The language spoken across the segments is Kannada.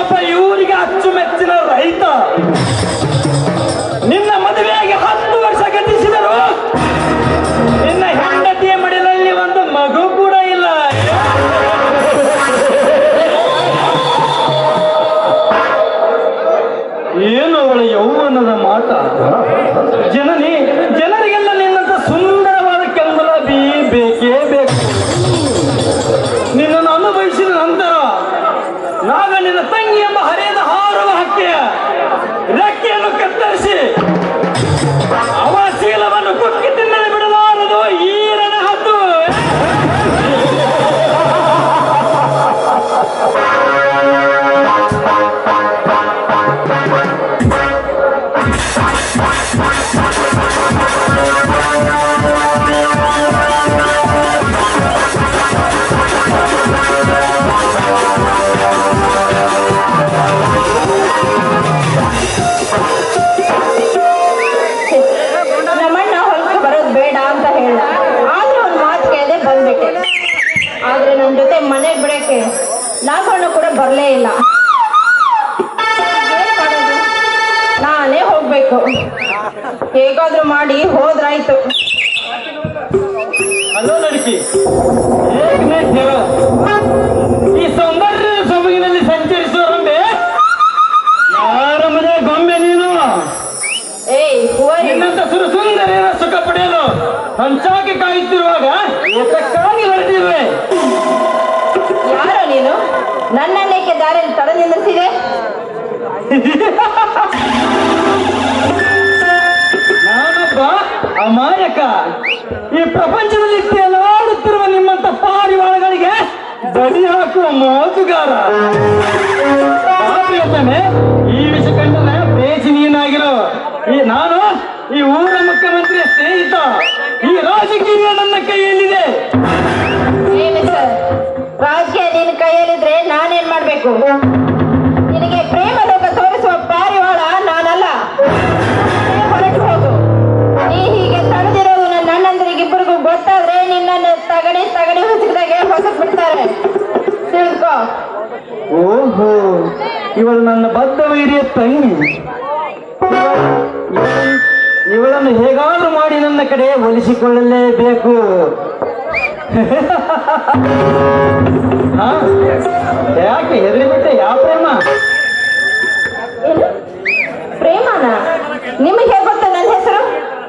ನಾನೊಬ್ಬ ಇವರಿಗೆ ಅಚ್ಚುಮೆಚ್ಚಿನ ರೈತ ನಿನ್ನ ಮದುವೆಯಾಗಿ ಹತ್ತು ವರ್ಷ ಗತಿಸಿದರು ನಿನ್ನ ಹೆಂಡತಿಯ ಮಡಿಲಲ್ಲಿ ಒಂದು ಮಗು ಕೂಡ ಇಲ್ಲ ಏನು ಅವಳ ಯೌವನದ ಮಾತ ಜನನಿ ಜನರಿಗೆಲ್ಲ ನಿನ್ನಂತ ಸುಂದರವಾದ ಕೆಂಗುಲಾಬಿ ಬೇಕೇ ಬೇಕು ನಿನ್ನನ್ನು ಅನುಭವಿಸಿದ ನಂತರ ನಾಗ ನಿನ್ನ ತಂಗಿ ಎಂಬ ಹರಿಯದ ಹಾರುವ ಹಕ್ಕೆಯ ರೆಕ್ಕೆಯನ್ನು ಕತ್ತರಿಸಿ ಅವ ಶೀಲವನ್ನು ಕುಕ್ಕಿ ತಿನ್ನಲು ಬಿಡಲಾರದು ಈರನ ಹದ್ದು ನಮ್ಮಣ್ಣ ಹೊಲಕ್ಕೆ ಬರೋದು ಬೇಡ ಅಂತ ಹೇಳ್ದ ಆದ್ರೂ ಒಂದು ಮಾತು ಕೇಳದೆ ಬಂದ್ಬಿಟ್ಟೆ ಆದ್ರೆ ನನ್ನ ಜೊತೆ ಮನೆಗೆ ಬಿಡಕ್ಕೆ ನಾಗಣ್ಣ ಕೂಡ ಬರಲೇ ಇಲ್ಲ ಏನ್ ಮಾಡೋದು? ನಾನೇ ಹೋಗ್ಬೇಕು ಹೇಗಾದ್ರೂ ಮಾಡಿ ಹೋದ್ರಾಯ್ತು ಹಲೋ ಲಡ್ಕಿ ಹೇಗೆ ಹೇಳು ಈ ಸೌಂದರ್ಯ ಸೊಬಗಿನಲ್ಲಿ ಸಂಚರಿಸುವ ರಂಬೆ ಯಾರ ಮನೆ ಗೊಂಬೆ ನೀನು ಏಯ್ ಹೂವರಿ ನಿನ್ನಂತ ಸುರು ಸುಂದರಿಯರ ಸುಖ ಪಡೆಯಲು ಹಂಚಾಕಿ ಕಾಯುತ್ತಿರುವಾಗ ಏತಕ್ಕಾಗಿ ಹೊರಟಿರುವೆ ಯಾರೋ ನೀನು ನನ್ನನ್ನೇಕೆ ದಾರಿಯಲ್ಲಿ ತಡ ನಿಲ್ಲಿಸಿದೆ ನಾನೊಬ್ಬ ಅಮಾಯಕ ಈ ಪ್ರಪಂಚದಲ್ಲಿ ತೇಲಾಡುತ್ತಿರುವ ನಿಮ್ಮಂತ ಪಾರಿವಾಳಗಳಿಗೆ ಬಡಿ ಹಾಕುವ ಮೋಜುಗಾರ ಪಾಪಿಯೊಬ್ಬನೇ ಈ ವಿಷಯ ಕಂಡರೆ ಬೇಜಿ ನೀನಾಗಿರೋ ಈ ನಾನು ಈ ಊರ ಮುಖ್ಯಮಂತ್ರಿಯ ಸ್ನೇಹಿತ ಈ ರಾಜಕೀಯ ನನ್ನ ಕೈಯಲ್ಲಿದೆ ಏನು ಸರ್ ರಾಜಕೀಯ ನಿನ್ನ ಕೈಯಲ್ಲಿದ್ರೆ ನಾನೇನ್ ಮಾಡ್ಬೇಕು ನಿನಗೆ ಪ್ರೇಮ ಲೋಕ ತೋರಿಸುವ ಪಾರಿವಾಳ ನಾನಲ್ಲ ನೀನೇ ಹೊರಟು ಹೋಗು ನೀ ಹೀಗೆ ತಡೆದಿರೋದು ನನ್ನ ಅಣ್ಣಂದ್ರಿಗಿಬ್ಬರಿಗೂ ಗೊತ್ತಾದ್ರೆ ನಿನ್ನನ್ನು ತಗಡಿ ತಗಡಿ ಹುಸಿದಾಗೆ ಹೊಸಕ್ ಬಿಡ್ತಾರೆ ತಿಳ್ಕೊ ಓಹೋ ಇವಳು ನನ್ನ ಬದ್ಧ ವೈರಿಯ ತಂಗಿ ಇವಳು- ಇವಳನ್ನು ಹೇಗಾದ್ರೂ ಮಾಡಿ ನನ್ನ ಕಡೆ ಒಲಿಸಿಕೊಳ್ಳಲೇಬೇಕು ಹಾ ಯಾಕೆ ಹೆದರಿಬಿಟ್ಟೆ ಯಾವ ಪ್ರೇಮ ಏನು ಪ್ರೇಮನ ನಿಮಗೆ ಹೇಗೆ ಗೊತ್ತ ನನ್ನ ಹೆಸರು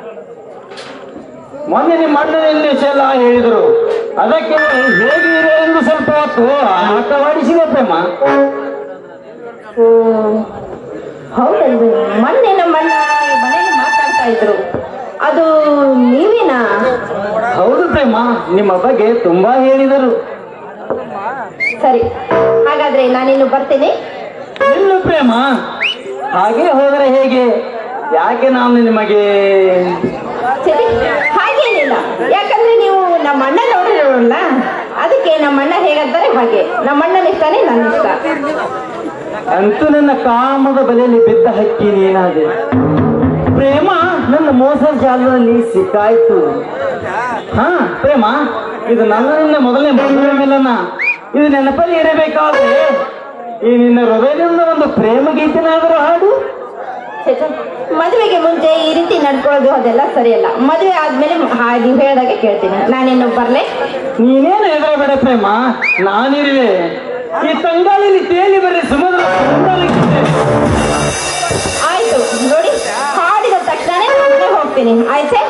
ಮೊನ್ನೆ ನಿಮ್ಮ ಅಣ್ಣನ ಎಲ್ಲ ಹೇಳಿದರು ಅದಕ್ಕೆ ಹೇಗಿದೆ ಎಂದು ಸ್ವಲ್ಪ ಹೊತ್ತು ಆಟವಾಡಿಸಿದೆ ಪ್ರೇಮ ಓ, ಹೌದಲ್ರಿ ಮೊನ್ನೆ ನಮ್ಮ ಅಣ್ಣ ಮನೇಲಿ ಮಾತಾಡ್ತಾ ಇದ್ರು ಅದು ನೀವೇನಾ ಹೌದು ಪ್ರೇಮ ನಿಮ್ಮ ಬಗ್ಗೆ ತುಂಬಾ ಹೇಳಿದರು ಸರಿ ಹಾಗಾದ್ರೆ ನಾನಿನ್ನು ಬರ್ತೀನಿ ನಿಲ್ಲು ಪ್ರೇಮ ಹಾಗೆ ಹೋದರೆ ಹೇಗೆ ಯಾಕೆ ನಾನು ನಿಮಗೆ ಸರಿ ಹಾಗೇನಿಲ್ಲ ಯಾಕಂದ್ರೆ ನೀವು ನಮ್ಮ ಅಣ್ಣ ನೋಡಿರೋಲ್ಲ ಅದಕ್ಕೆ ನಮ್ಮ ಅಣ್ಣ ಹೇಗಂತಾರೆ ಹಾಗೆ ನಮ್ಮ ಅಣ್ಣನ ಇಷ್ಟನೇ ನನ್ನ ಇಷ್ಟ ಅಂತೂ ನನ್ನ ಕಾಮದ ಬಲೆಯಲ್ಲಿ ಬಿದ್ದ ಹಕ್ಕಿ ನೀನಾದೆ ಪ್ರೇಮ ನನ್ನ ಮೋಸ ಜಾಲದಲ್ಲಿ ಸಿಕ್ಕಾಯ್ತು ಹಾ ಪ್ರೇಮ ಇದು ನನ್ನ ಮೊದಲನೇ ಮದುವೆ ಮೇಲನ ಇದು ನೆನಪಲ್ಲಿ ಇರಬೇಕಾದ್ರೆ ಈ ನಿನ್ನ ಹೃದಯದಿಂದ ಒಂದು ಪ್ರೇಮ ಗೀತೆನಾದರೂ ಹಾಡು ಛೆ, ಛೆ. ಮದುವೆಗೆ ಮುಂಚೆ ಈ ರೀತಿ ನಡ್ಕೊಳ್ಳೋದು ಅದೆಲ್ಲ ಸರಿಯಲ್ಲ ಮದುವೆ ಆದ್ಮೇಲೆ ಹಾ- ನೀವು ಹೇಳ್ದಾಗೆ ಕೇಳ್ತೀನಿ ನಾನಿನ್ನು ಬರ್ಲೆ ನೀನೇನು ಹೆದರಬೇಡ ಪ್ರೇಮ ನಾನಿರುವೆ ಈ ತಂಗಾಳಿಲಿ ತೇಲಿ ಬರೀ ಸುಮಧುರ ಸುಂದರಕ್ಕಿದೆ. ಆಯ್ತು ನೋಡಿ ಹಾಡಿದ ತಕ್ಷಣ ಮನೆ ಹೋಗ್ತೀನಿ ಆಯ್ತೆ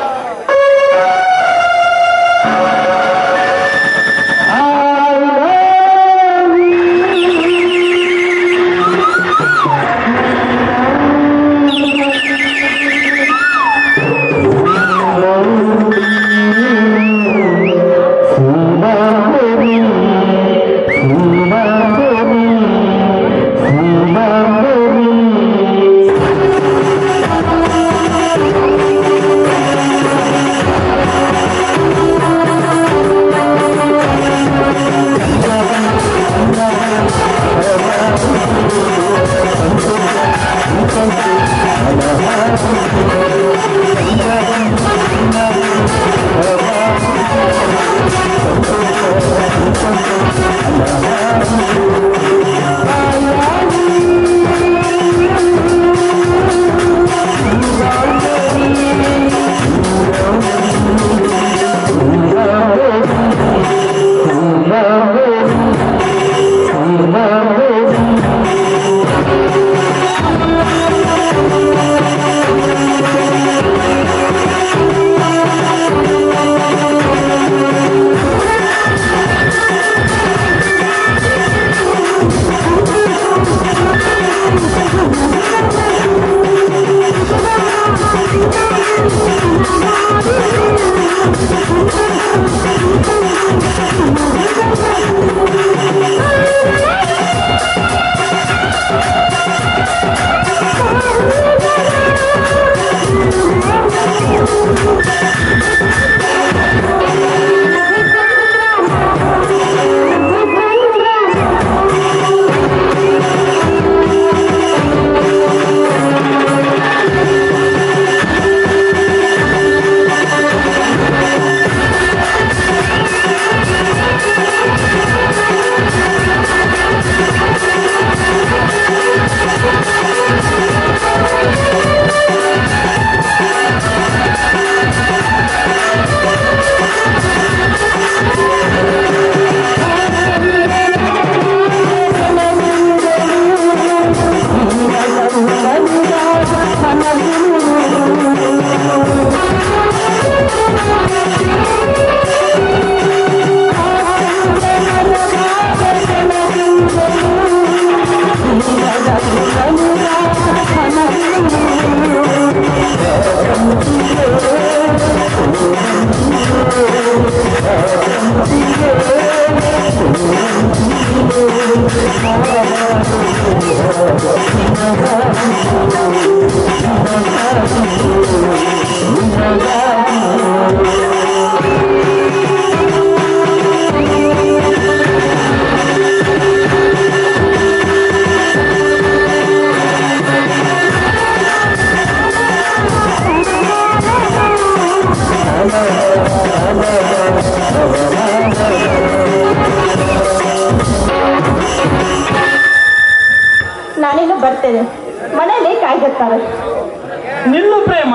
ನಾನಿನ್ನು ಬರ್ತೇನೆ ಮನೆಯಲ್ಲಿ ಕಾಯ್ದಿರ್ತಾರೆ ನಿಲ್ಲು ಪ್ರೇಮ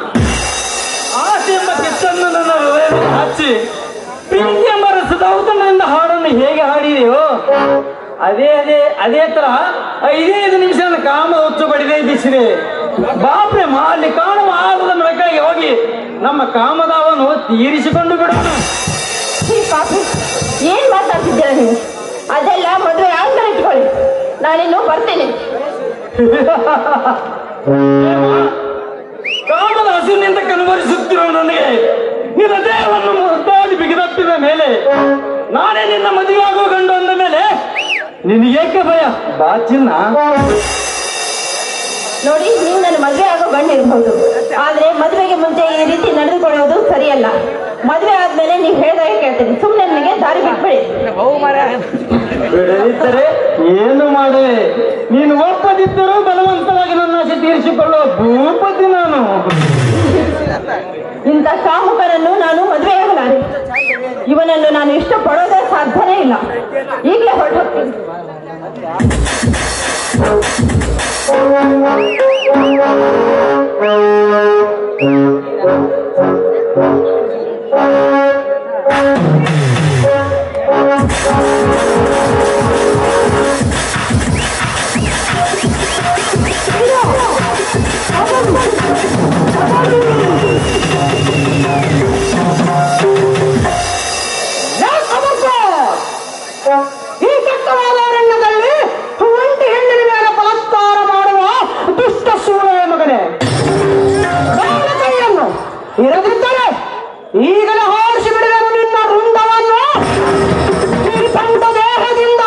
ಆಸೆ ಎಂಬ ಕಿಚ್ಚನ್ನು ನನ್ನ ಹೃದಯದಲ್ಲಿ ಹಚ್ಚಿ ಪ್ರೀತಿ ಎಂಬ ರಸದ ಔತಣದಿಂದ ಹಾಡನ್ನು ಹೇಗೆ ಹಾಡಿದೆಯೋ ಅದೇ ಅದೇ ಅದೇ ತರ ಐದೈದು ನಿಮಿಷ ನನ್ನ ಕಾಮದ ಹುಚ್ಚು ಬಡಿದೇ ಬಿಸಿದೆ ಬಾ ಪ್ರೇಮ ಅಲ್ಲಿ ಕಾಣುವ ಆದದ ಮೆಳಕಾಗಿ ಹೋಗಿ ನಮ್ಮ ಕಾಮದಾವನ್ನು ತೀರಿಸಿಕೊಂಡು ಬಿಡೋಣ ಈ ಪಾಪಿ ಏನ್ ಮಾತಾಡ್ತಿದ್ದೀರ ನೀವು ಅದೆಲ್ಲ ಮದುವೆ ಆದ್ಮೇಲೆ ಇಟ್ಕೊಳ್ಳಿ ನಾನಿನ್ನು ಬರ್ತೇನೆ ಪ್ರೇಮ, ಕಾಮದ ಹಸುವಿನಿಂದ ಕನ್ವರಿಸುತ್ತಿರೋ ನನಗೆ ನಿನ್ನ ದೇಹವನ್ನು ಮುದ್ದಾಡಿ ಬಿಗಿದಪ್ಪಿದ ಮೇಲೆ ನಾನೇ ನಿನ್ನ ಮದುವೆಯಾಗುವ ಗಂಡು ಅಂದ ಮೇಲೆ ನಿನಗೇಕೆ ಭಯ ಬಾ ಚಿನ್ನ ನೋಡಿ ನೀವು ನನ್ನ ಮದುವೆ ಆಗೋ ಗಂಡು ಇರಬಹುದು ಆದ್ರೆ ಮದುವೆಗೆ ಮುಂಚೆ ಈ ರೀತಿ ನಡೆದುಕೊಳ್ಳೋದು ಸರಿಯಲ್ಲ ಮದುವೆ ಆದ್ಮೇಲೆ ನೀವು ಹೇಳ್ದಾಗೆ ಕೇಳ್ತೀನಿ ಸುಮ್ಮನೆ ನನಗೆ ದಾರಿ ಬಿಟ್ಬಿಡಿ ಬಿಡದಿದ್ದರೆ ಏನು ಮಾಡೆ ನೀನು ಒಪ್ಪದಿದ್ದರೂ ಬಲವಂತವಾಗಿ ನನ್ನ ಆಸೆ ತೀರಿಸಿಕೊಳ್ಳುವ ಭೂಪತಿ ನಾನು ಇಂಥ ಕಾಮುಕರನ್ನು ನಾನು ಮದುವೆ ಆಗಲಾರೆ ಇವನನ್ನು ನಾನು ಇಷ್ಟಪಡೋದೇ ಸಾಧ್ಯನೇ ಇಲ್ಲ ಈಗಲೇ ಹೊರಟು ಹೋಗ್ತೀನಿ ಈ ಕೆಟ್ಟವಾದ ಅರಣ್ಯದಲ್ಲಿ ಒಂಟಿ ಹೆಣ್ಣಿನ ಮೇಲೆ ಬಲಾತ್ಕಾರ ಮಾಡುವ ದುಷ್ಟ ಸೂಳೆಯ ಮಗನೇ ಕಾಲ ಕೈಯನ್ನು ಇರದಿದ್ದರೆ ಈಗಲೇ ಹಾರಿಸಿ ಬಿಡುವೆನು ನಿನ್ನ ವೃಂದವನ್ನು ಈ ಪಂಡ ದೇಹದಿಂದ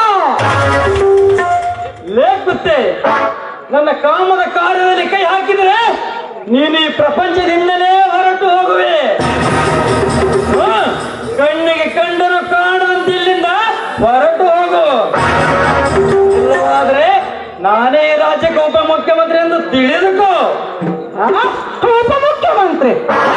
ಲೇಕುತ್ತೆ ನನ್ನ ಕಾಮದ ಕಾರ್ಯದಲ್ಲಿ ಕೈ ಹಾಕಿದರೆ ನೀನು ಈ ಪ್ರಪಂಚದಿಂದಲೇ ಹೊರಟು ಹೋಗುವೆ ಹ? ಕಣ್ಣಿಗೆ ಕಂಡರು ಕಾಣುವಂತಿಲ್ಲಿಂದ ಹೊರಟು ಹೋಗು ಇಲ್ಲವಾದ್ರೆ ನಾನೇ ಈ ರಾಜ್ಯಕ್ಕೆ ಉಪ ಮುಖ್ಯಮಂತ್ರಿ ಎಂದು ತಿಳಿದುಕೋ ಆ? ಉಪಮುಖ್ಯಮಂತ್ರಿ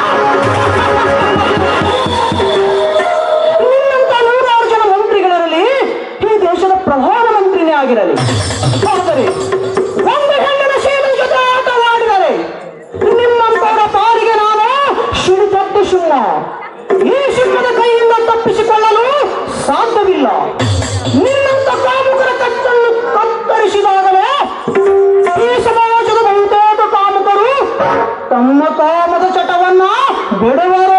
ನಿನ್ನಂತ ನೂರಾರು ಜನ ಮಂತ್ರಿಗಳಿರಲಿ ಈ ದೇಶದ ಪ್ರಧಾನಮಂತ್ರಿನೇ ಆಗಿರಲಿ ಆದರೆ ಒಂದು ಹೆಣ್ಣಿನ ಶೀಲ ಜೊತೆ ಆಟವಾಡಿದರೆ ನಿಮ್ಮಂತವರ ಪಾಲಿಗೆ ನಾನು ಶಿಡಿತಟ್ಟು ಸಿಂಹ ಈ ಸಿಂಹದ ಕೈಯಿಂದ ತಪ್ಪಿಸಿಕೊಳ್ಳಲು ಸಾಧ್ಯವಿಲ್ಲ ನಿನ್ನಂತ ಕಾಮುಕರ ಕತ್ತನ್ನು ಕತ್ತರಿಸಿದಾಗಲೇ ಈ ಸಮಾಜದ ಬಹುತೇಕ ಕಾಮುಕರು ತಮ್ಮ ಕಾಮದ ಚಟವನ್ನ ಬಿಡುವರು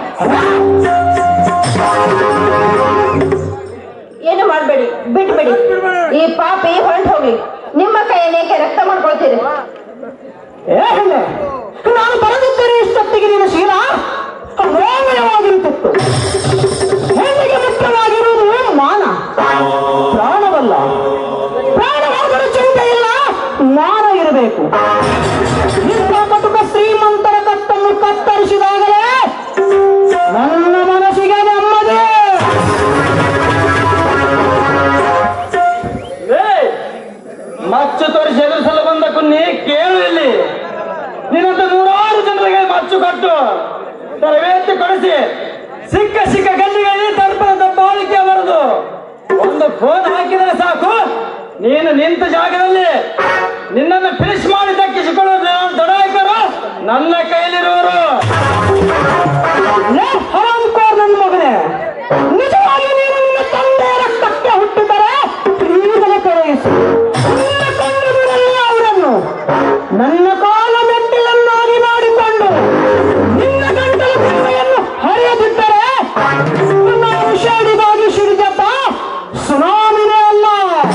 ಏನು ಮಾಡಬೇಡಿ ಬಿಟ್ಬಿಡಿ ಈ ಪಾಪಿ ಹೊರಟು ಹೋಗಿ ನಿಮ್ಮ ಕೈಯನ್ನೇಕೆ ರಕ್ತ ಮಾಡ್ಕೊಳ್ತೀರಿ ಏ ಹೆಣ್ಣೆ ನಾನು ಬರದಿದ್ದರೆ ಇಷ್ಟೊತ್ತಿಗೆ ನಿನ್ನ ಶೀಲ ರೋಮಯವಾಗಿರುತ್ತಿತ್ತು ಹೆಣ್ಣಿಗೆ ಮುಖ್ಯವಾಗಿರುವುದು ಮಾನ ಪ್ರಾಣವಲ್ಲ ಪ್ರಾಣವಾದರೂ ಚಿಂತೆ ಇಲ್ಲ ಮಾನ ಇರಬೇಕು ಇಂಥ ಕಟುಕ ಶ್ರೀಮಂತರ ಕತ್ತನ್ನು ಕತ್ತರಿಸಿದ ತೋರಿಸಿ ಎದುರಿಸಲು ಬಂದ ಕುನ್ನಿ ಕೇಳು ಇಲ್ಲಿ ನಿನ್ನಂತ ನೂರಾರು ಜನರಿಗೆ ಮಚ್ಚು ಕಟ್ಟು ತರಬೇತಿ ಕೊಡಿಸಿ ಸಿಕ್ಕ ಸಿಕ್ಕ ಗಲ್ಲಿಗಳಲ್ಲಿ ತರ್ಪಣದ ಬಾಳಿಕೆ ಬರದು ಒಂದು ಫೋನ್ ಹಾಕಿದರೆ ಸಾಕು ನೀನು ನಿಂತ ಜಾಗದಲ್ಲಿ ನಿನ್ನನ್ನು ಫಿನಿಶ್ ಮಾಡಿ ದಕ್ಕಿಸಿಕೊಳ್ಳುವುದು ದಡಾಯಿಕರು ನನ್ನ ಕೈಲಿರುವರು ಲೇ ಹರಾಮ್ಕೋರ್ ನನ್ನ ಮಗನೇ ನಿಜವಾಗಿ ನೀನು ನಿನ್ನ ತಂದೆ ರಕ್ತಕ್ಕೆ ಹುಟ್ಟಿದರೆ ಈಗಲೇ ಕಳುಹಿಸು ನಿನ್ನ ಕಂಡು ಬಿಡಲ್ಲ ಅವರನ್ನು ನನ್ನ ಕಾಲ ಮೆಟ್ಟಿಲನ್ನಾಗಿ ಮಾಡಿಕೊಂಡು ನಿನ್ನ ಗಂಟಲ ಬೆಣ್ಣೆಯನ್ನು ಹರಿಯದಿದ್ದರೆ ನಾನು ಶೇಡಿಗಾಗಿ ಸಿಡಿದಪ್ಪ ಸುನಾಮಿನೇ ಅಲ್ಲ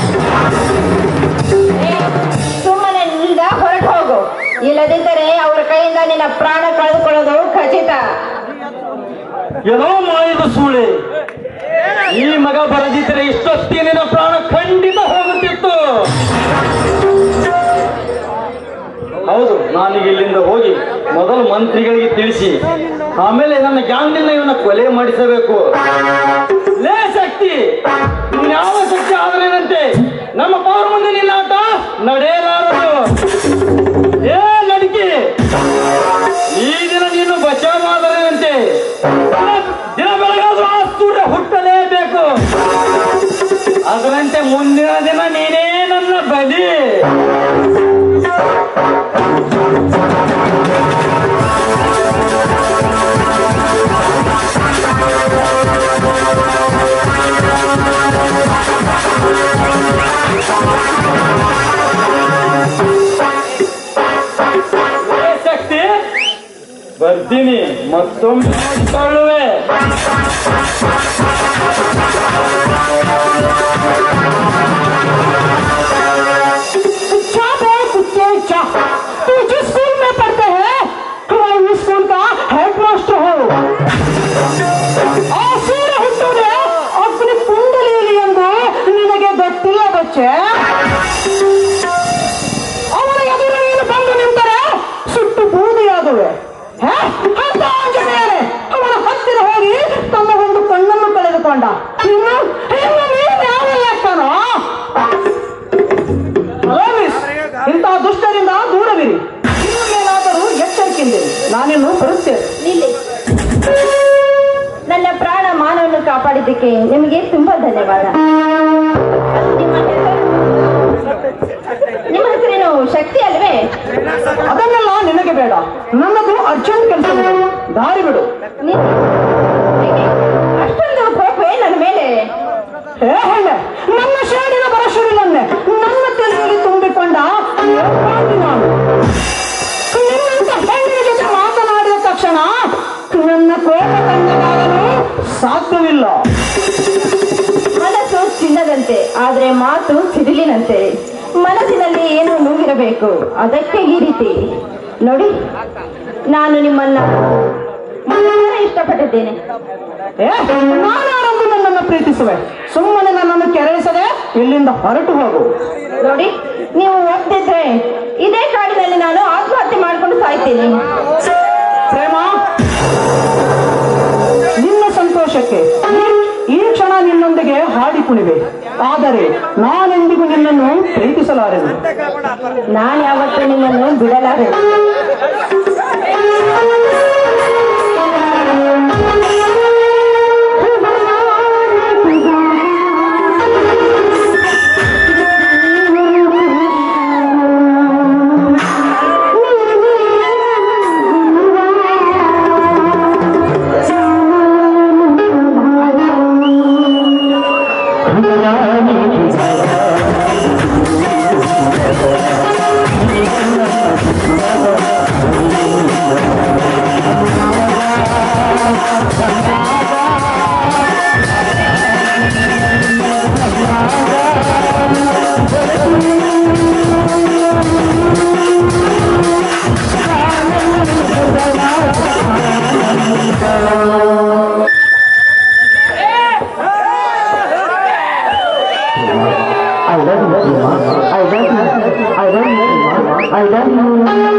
ಸುಮ್ಮನೆ ನಿಲ್ದ ಹೊರಟು ಹೋಗು ಇಲ್ಲದಿದ್ದರೆ ಅವರ ಕೈಯಿಂದ ನಿನ್ನ ಪ್ರಾಣ ಕಳೆದುಕೊಳ್ಳೋದು ಖಚಿತ ಏನೋ ಮಾಡಿದ ಸೂಳೆ ಈ ಮಗ ಬರದಿದ್ದರೆ ಇಷ್ಟೊತ್ತಿಗೆ ನಿನ್ನ ಪ್ರಾಣ ಖಂಡಿತ ಹೋಗುತ್ತಿತ್ತು ಹೌದು ನಾನೀಗ ಇಲ್ಲಿಂದ ಹೋಗಿ ಮೊದಲು ಮಂತ್ರಿಗಳಿಗೆ ತಿಳಿಸಿ ಆಮೇಲೆ ನನ್ನ ಗ್ಯಾಂಗ್ನಿಂದ ಇವನ್ನ ಕೊಲೆ ಮಾಡಿಸಬೇಕು ಲೇ ಶಕ್ತಿ ನೀನ್ ಯಾವ ಶಕ್ತಿ ಆದರೇನಂತೆ ನಮ್ಮ ಪವರ್ ಮುಂದೆ ನಿನ್ನ ಆಟ ನಡೆಯಲಾರದು ಏ ನಡಿಕೆ ಈ ದಿನ ನೀನು ಬಚಾವಾದರೇನಂತೆ ದಿನ ಬೆಳಗಾದ್ರೂ ಆ ಸೂರ್ಯ ಹುಟ್ಟಲೇಬೇಕು ಅದರಂತೆ ಮುಂದಿನ ದಿನ ನೀನೇ ನನ್ನ ಬಲಿ ಏ ಶಕ್ತಿ ಬರ್ತೀನಿ ಮತ್ತೊಮ್ಮೆ ನೋಡಿಕೊಳ್ಳುವೆ अच्छा बे कुत्ते अच्छा तू जिस स्कूल में पढ़ते हैं तुम उस स्कूल का हेडमास्टर हो ಆ ಸೂರ್ಯ ಹುಟ್ಟುವುದೇ ಅಗ್ನಿ ಕುಂಡಲಿಯಲ್ಲಿ ಎಂದು ನಿನಗೆ ಗೊತ್ತಿಲ್ಲ ಬಚ್ಚೆ ಅವನ ಎದುರು ನೀನು ಬಂದು ನಿಂತರೆ ಸುಟ್ಟು ಬೂದಿಯಾಗುವೆ ಹೇ? ಅಂತ ಆಂಜನೇಯರೇ ಅವನ ಹತ್ತಿರ ಹೋಗಿ ತಮ್ಮ ಒಂದು ಕಣ್ಣನ್ನು ಕಳೆದುಕೊಂಡ ಇನ್ನು ಇನ್ನು ನೀನು ಯಾವ ಲೆಕ್ಕನೋ ಹಲೋ ಮಿಸ್ ಇಂತಹ ದುಷ್ಟರಿಂದ ದೂರವಿರಿ ಇನ್ನೇನಾದರೂ ಎಚ್ಚರಿಕೆಯಿಂದಿರಿ ನಾನಿನ್ನು ಬರುತ್ತೇನೆ ನಿಲ್ಲಿ ನನ್ನ ಪ್ರಾಣ ಮಾನವನ್ನು ಕಾಪಾಡಿದ್ದಕ್ಕೆ ನಿಮಗೆ ತುಂಬಾ ಧನ್ಯವಾದ ನಿಮ್ಮ ಹೆಸರು- ನಿಮ್ಮ ಹೆಸರೇನು ಶಕ್ತಿ ಅಲ್ವೇ ಅದನ್ನೆಲ್ಲ ನಿನಗೆ ಬೇಡ ನನ್ನದು ಅರ್ಜೆಂಟ್ ಕೆಲಸ ದಾರಿ ಬಿಡು ನಿಲ್ಲಿ. ಏಕೆ? ಅಷ್ಟೊಂದು ಕೋಪವೇ ನನ್ನ ಮೇಲೆ ಹೇ ಹೆಣ್ಣೆ ನನ್ನ ಶೇಡಿನ ಬರಶುರಿನನ್ನೇ ನನ್ನ ತಲೆಯಲ್ಲಿ ತುಂಬಿಕೊಂಡ ಏಕಾಂಗಿ ನಾನು ನಿನ್ನಂತ ಹೆಣ್ಣಿನ ಜೊತೆ ಮಾತನಾಡಿದ ತಕ್ಷಣ ನನ್ನ ಕೋಪ ತಣ್ಣಗಾಗಲು ಸಾಧ್ಯವಿಲ್ಲ ಮನಸ್ಸು ಚಿನ್ನದಂತೆ ಆದ್ರೆ ಮಾತು ಸಿಡಿಲಿನಂತೆ ಮನಸ್ಸಿನಲ್ಲಿ ಏನೋ ನೋವಿರಬೇಕು ಅದಕ್ಕೆ ಈ ರೀತಿ ನೋಡಿ ನಾನು ನಿಮ್ಮನ್ನ ಮನಸಾರ ಇಷ್ಟಪಟ್ಟಿದ್ದೇನೆ ಏ ನಾನಾರಂದು ನನ್ನನ್ನು ಪ್ರೀತಿಸುವೆ ಸುಮ್ಮನೆ ನನ್ನನ್ನು ಕೆರಳಿಸದೆ ಇಲ್ಲಿಂದ ಹೊರಟು ಹೋಗು ನೋಡಿ ನೀವು ಒಪ್ತಿದ್ರೆ ಇದೇ ಕಾಡಿನಲ್ಲಿ ನಾನು ಆತ್ಮಹತ್ಯೆ ಮಾಡ್ಕೊಂಡು ಸಾಯ್ತೀನಿ ಪ್ರೇಮ ನಿನ್ನ ಸಂತೋಷಕ್ಕೆ ಈ- ಈ ಕ್ಷಣ ನಿನ್ನೊಂದಿಗೆ ಹಾಡಿ ಕುಣಿವೆ ಆದರೆ ನಾನೆಂದಿಗೂ ನಿನ್ನನ್ನು ಪ್ರೀತಿಸಲಾರೆನು ನಾನು ಯಾವತ್ತೂ ನಿಮ್ಮನ್ನು ಬಿಡಲಾರೆ I love you. I love you. I love you. I love you.